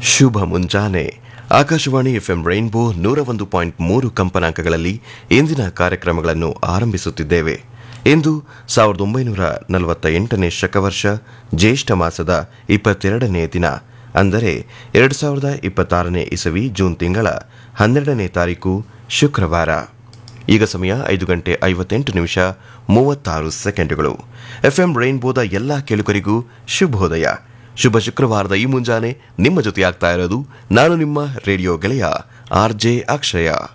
ಶುಭ ಮುಂಜಾನೆ Akashvani FM rainbow ನೂರ ಒಂದು ಪಾಯಿಂಟ್ ಮೂರು ಕಂಪನಾಂಕಗಳಲ್ಲಿ ಇಂದಿನ ಕಾರ್ಯಕ್ರಮಗಳನ್ನು ಆರಂಭಿಸುತ್ತಿದ್ದೇವೆ ಇಂದು ಸಾವಿರದ ಒಂಬೈನೂರ ನಲವತ್ತ ಎಂಟನೇ ಶಕವರ್ಷ ಜ್ಯೇಷ್ಠ ಮಾಸದ ಇಪ್ಪತ್ತೆರಡನೇ ದಿನ ಅಂದರೆ ಎರಡು ಸಾವಿರದ ಇಪ್ಪತ್ತಾರನೇ ಇಸವಿ ಜೂನ್ ತಿಂಗಳ ಹನ್ನೆರಡನೇ ತಾರೀಕು ಶುಕ್ರವಾರ ಈಗ ಸಮಯ ಐದು ಗಂಟೆ ಐವತ್ತೆಂಟು ನಿಮಿಷ ಮೂವತ್ತಾರು ಸೆಕೆಂಡುಗಳು ಎಫ್ಎಂ ರೈನ್ಬೋದ ಎಲ್ಲಾ ಕೇಳುಗರಿಗೂ ಶುಭೋದಯ ಶುಭ ಶುಕ್ರವಾರದ ಈ ಮುಂಜಾನೆ ನಿಮ್ಮ ಜೊತೆ ಆಗ್ತಾ ಇರೋದು ನಾನು ನಿಮ್ಮ ರೇಡಿಯೋ ಗೆಳೆಯ ಆರ್ ಜೆ ಅಕ್ಷಯ